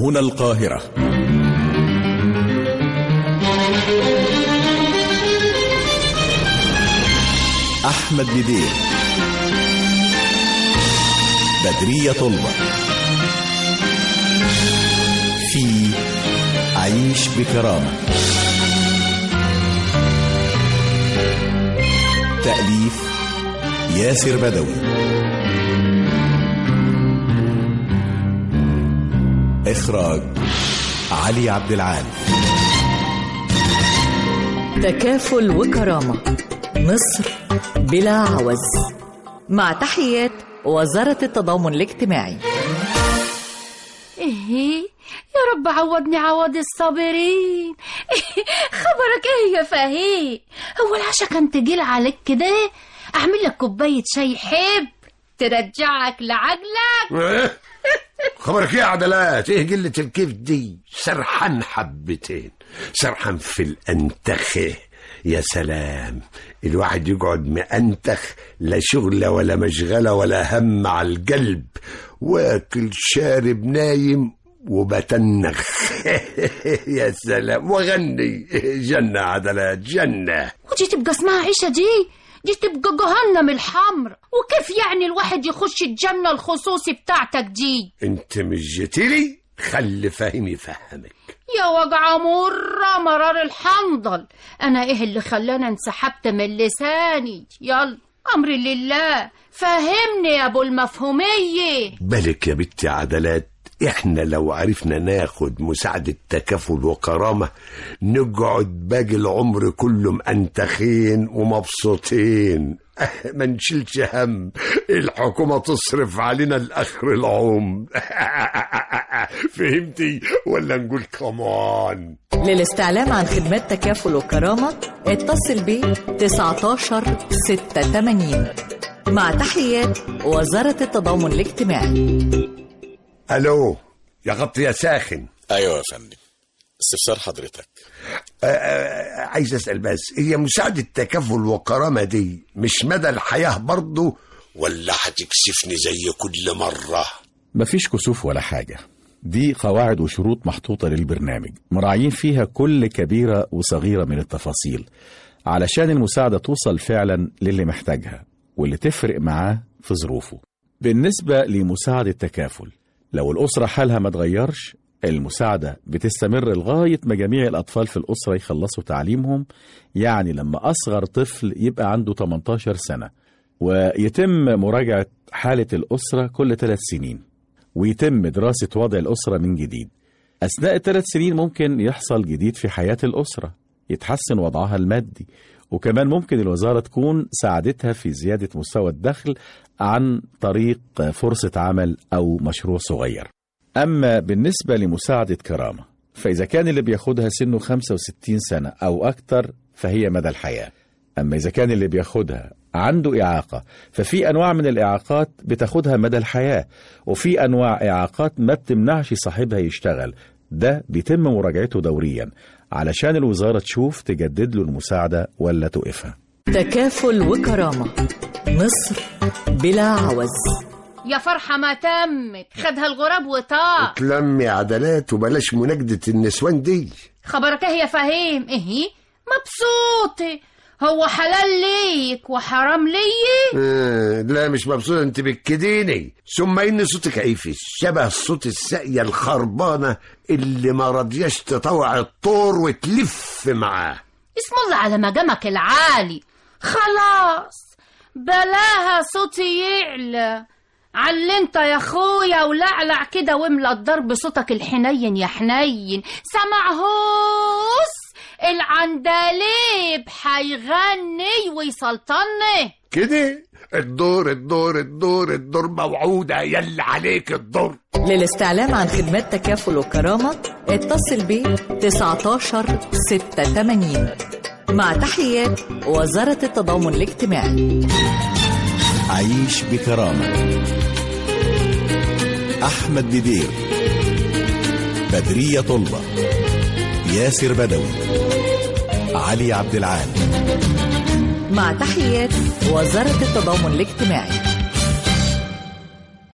هنا القاهرة أحمد بدير بدرية طلبة في عيش بكرامة تأليف ياسر بدوي إخراج علي عبد العال تكافل وكرامة مصر بلا عوز مع تحيات وزارة التضامن الاجتماعي ايه يا رب عوضني عوض الصابرين إيه خبرك ايه يا فهيم هو العشاء كان تقيل عليك كده اعمل لك كوبايه شاي حب ترجعك لعجلك خبرك ايه يا عدلات ايه قلة الكيف دي سرحان حبتين سرحان في الانتخه يا سلام الواحد يقعد مأنتخ لا شغلة ولا مشغلة ولا هم على القلب واكل شارب نايم وبتنخ يا سلام وغني جنة عدلات جنة ودي تبقى اسمها عيشه دي دي تبقى جهنم الحمر وكيف يعني الواحد يخش الجنه الخصوصي بتاعتك دي انت مش جيتيلي خلي فاهم يفهمك يا وجع مرة مرار الحنظل أنا إيه اللي خلاني انسحبت من لساني يلا أمري لله فهمني يا أبو المفهومية بالك يا بنتي عدلات احنا لو عرفنا ناخد مساعدة تكافل وكرامة نقعد باقي العمر كله مأنتخين ومبسوطين ما نشيلش هم الحكومة تصرف علينا الآخر العمر فهمتي ولا نقول كمان للاستعلام عن خدمات تكافل وكرامة اتصل ب 19 86 مع تحيات وزارة التضامن الاجتماعي ألو يا غطي يا ساخن ايوه يا فندم استفسار حضرتك آه، آه، عايز اسال بس هي مساعده تكافل وكرامه دي مش مدى الحياه برضه ولا هتكسفني زي كل مره مفيش كسوف ولا حاجة دي قواعد وشروط محطوطة للبرنامج مراعيين فيها كل كبيرة وصغيرة من التفاصيل علشان المساعدة توصل فعلا للي محتاجها واللي تفرق معاه في ظروفه بالنسبة لمساعدة تكافل لو الأسرة حالها ما تغيرش المساعدة بتستمر لغاية ما جميع الأطفال في الأسرة يخلصوا تعليمهم يعني لما أصغر طفل يبقى عنده 18 سنة ويتم مراجعة حالة الأسرة كل ثلاث سنين ويتم دراسة وضع الأسرة من جديد أثناء الثلاث سنين ممكن يحصل جديد في حياة الأسرة يتحسن وضعها المادي وكمان ممكن الوزارة تكون ساعدتها في زيادة مستوى الدخل عن طريق فرصة عمل أو مشروع صغير أما بالنسبة لمساعدة كرامة فإذا كان اللي بياخدها سنه 65 سنة أو أكتر فهي مدى الحياة أما إذا كان اللي بياخدها عنده إعاقة ففي أنواع من الإعاقات بتاخدها مدى الحياة وفي أنواع إعاقات ما بتمنعش صاحبها يشتغل ده بيتم مراجعته دوريا علشان الوزارة تشوف تجدد له المساعدة ولا توقفها تكافل وكرامة مصر بلا عوز يا فرحة ما تمت خدها الغراب وطاق تلمي عدلات وبلاش مناجدة النسوان دي خبرك ايه يا فهيم ايه مبسوطة هو حلال ليك وحرام لي آه لا مش مبسوط انت بتكديني ثم ان صوتك عيفش شبه صوت الساقية الخربانة اللي ما رضياش تطوع الطور وتلف معاه اسم الله على مقامك العالي خلاص بلاها صوتي يعلى علنت يا اخويا ولعلع كده واملى الضرب صوتك الحنين يا حنين سمعهوس العندليب حيغني ويسلطني كده الدور الدور الدور الدور موعودة يلا عليك الدور للاستعلام عن خدمات تكافل وكرامة اتصل ب 19 86 مع تحيات وزارة التضامن الاجتماعي عيش بكرامة أحمد بدير بدرية طلبة ياسر بدوي علي عبد العال مع تحيات وزارة التضامن الاجتماعي